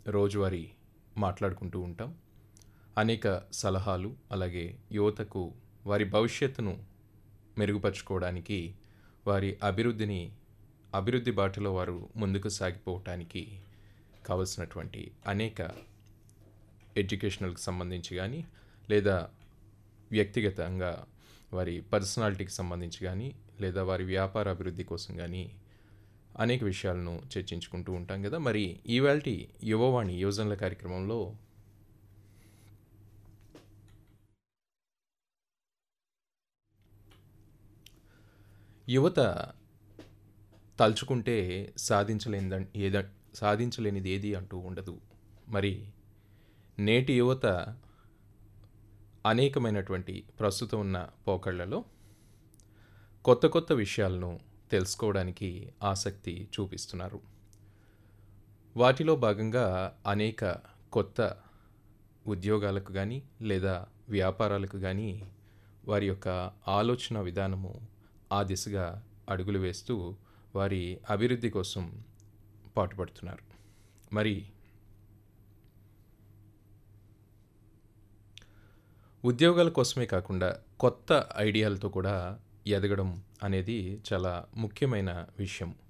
రోజువారీ మాట్లాడుకుంటూ ఉంటాం అనేక సలహాలు అలాగే యువతకు వారి భవిష్యత్తును మెరుగుపరుచుకోవడానికి వారి అభివృద్ధిని అభివృద్ధి బాటలో వారు ముందుకు సాగిపోవటానికి కావలసినటువంటి అనేక ఎడ్యుకేషనల్కి సంబంధించి కానీ లేదా వ్యక్తిగతంగా వారి పర్సనాలిటీకి సంబంధించి కానీ లేదా వారి వ్యాపార అభివృద్ధి కోసం కానీ అనేక విషయాలను చర్చించుకుంటూ ఉంటాం కదా మరి ఈవేళ యువవాణి యువజనుల కార్యక్రమంలో యువత తలుచుకుంటే సాధించలేనిద ఏద సాధించలేనిది ఏది అంటూ ఉండదు మరి నేటి యువత అనేకమైనటువంటి ప్రస్తుతం ఉన్న పోకళ్లలో కొత్త కొత్త విషయాలను తెలుసుకోవడానికి ఆసక్తి చూపిస్తున్నారు వాటిలో భాగంగా అనేక కొత్త ఉద్యోగాలకు కానీ లేదా వ్యాపారాలకు కానీ వారి యొక్క ఆలోచన విధానము ఆ దిశగా అడుగులు వేస్తూ వారి అభివృద్ధి కోసం పాటుపడుతున్నారు మరి ఉద్యోగాల కోసమే కాకుండా కొత్త ఐడియాలతో కూడా ఎదగడం అనేది చాలా ముఖ్యమైన విషయం